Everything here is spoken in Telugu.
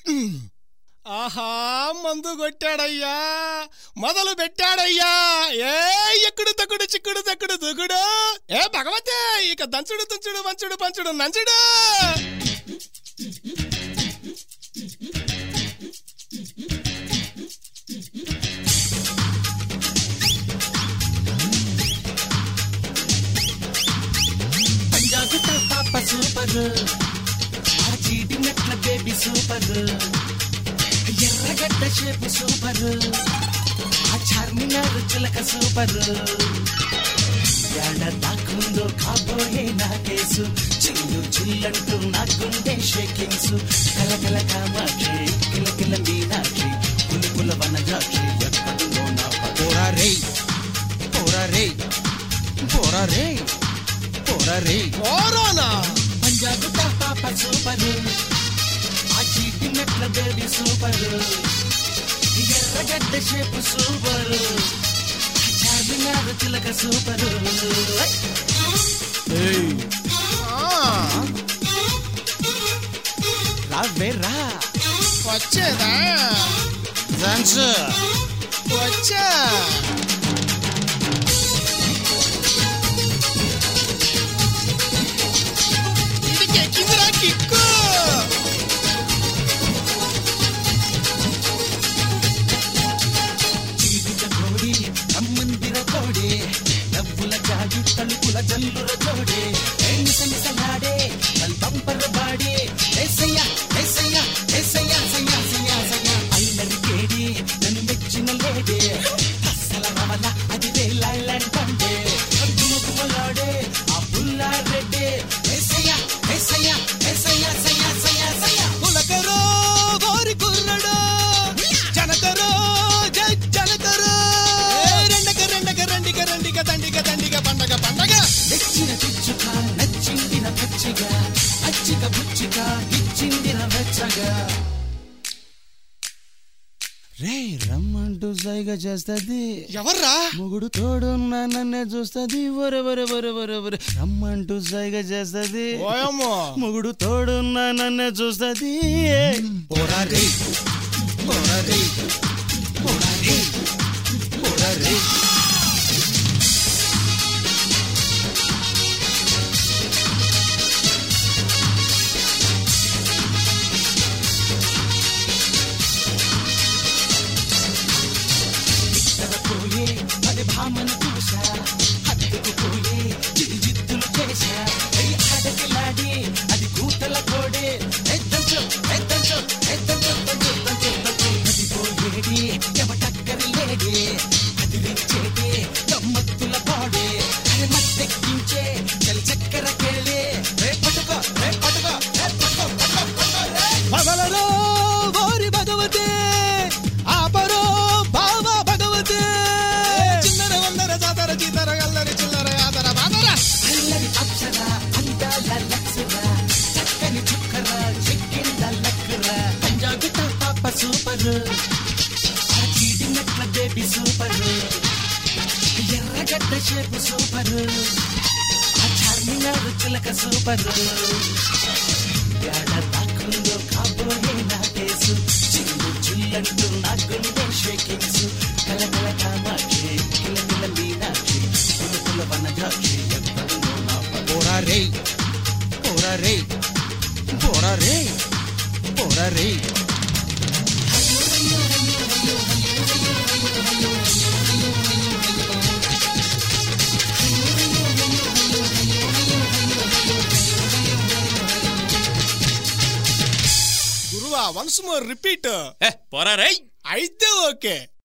ఆహా మందు కొట్టాడయ్యా మొదలు పెట్టాడయ్యా ఏ ఎక్కుడు తక్కుడు చిక్కుడు తక్కుడు దుగుడు ఏ భగవతే ఇక దంచుడు తుంచుడు వంచుడు పంచుడు నంచుడు పంజాగుట్ట పాప సూపర్ ఆ చీటి మెట్ల baby super Erragadda shape super ఆ చార్మినార్ చిలక సూపర్ ఎడ దాకుందో కాబోయే నా కేసు చిల్లు చిల్లంటూ నా గుండె షేకింగ్స్ కలకల కామాక్షి కిలకిల మీనాక్షి పులుపుల వనజాక్షి ఎక్కడుందో నా పోరా రే పోరా రే పోరా రే పోరా రే కోరోనా పంజాబ్ పాప సూపర్ ఆ చీటి మెట్ల baby super Erragadda shape super Charminar చిలక సూపర్ ఆ, రావే రా వచ్చేదా డాన్స్ వచ్చా ఇది ఎక్కిందిరా కిక్కు చీటిక కోడి అమ్మందిర కోడి డబ్బుల జాగి తలుపుల జల్లుల జోడి మిసమిసలాడే బంపర్ బాడి ఏసయ్య ఏసయ్య ఏసయ్య సయ్య సయ్య సయ్య అల్లరి కేడి నన్ను మెచ్చిన లేడే అస్సల రవల అది వేలాండ్ పండే గుమగుమలాడే ఆ పుల్లారెడ్డి ఏసయ్య ఏసయ్య ఏసయ్య సయ్య సయ్య సయ్య పులకరో గోరి కుర్రడో జనకరో జై జనకరో రెండక రెండక రెండిక రెండిక దండిక దండిక పండగ పండగ తెచ్చిన పిచ్చుక నచ్చిందిన పచ్చిగా అచ్చిక పుచ్చిక ఇచ్చిందిన వెచ్చగా రే రమ్మంటూ సైగ చేస్తది ఎవర్రా మొగుడు తోడున్న నన్నే చూస్తది ఒరే ఒరే ఒరే ఒరే ఒరే రమ్మంటూ సైగ చేస్తది ఓయమ్మో మొగుడు తోడున్న నన్నే చూస్తది పోరా రే పోరా రే పోరా రే పోరా రే పోయే పది భామను చూసా హత్తుకు పోయే జిద్దులు చేశా అయి ఆడకిలాడి అది కూతల కోడే ఎద్దంచు ఎద్దంచు ఎద్దంచు దంచు దంచు దంచు అది పోయేది ఎవటక్కరి లేడి అది రిచ్చేది గమ్మత్తుల పాడే అది మత్తెక్కించే చలి చక్కెర కేళే రే పట్టుకో రే పట్టుకో రే పట్టుకో పట్టుకో పట్టుకో రే పగలరో గోరి భగవతే ఆపరో బావ భగవతే చిల్లర వందర జాతర జీతర గల్లరి చిల్లర యాదర బాదర అల్లరి అప్సర అందాల లక్షర చక్కని చుక్కర చిక్కింద లక్కర పంజాబీ పాప సూపర్ ఆ చీటి మెట్ల baby super Erragadda shape super ఆ చార్మినార్ చిలక సూపర్ ఎడ దాకుందో కాబోయే నా కేసు చిల్లు చిల్లంటూ నా గుండె షేకింగ్స్ కలకల కామాక్షి కిలకిల మీనాక్షి పులుపుల వనజాక్షి ఎక్కడుందో నా పోరా రే పోరా రే పోరా రే పోరా రే గురువా వన్స్ మోర్ రిపీట్ ఏ పోరా రేయ్ అయితే ఓకే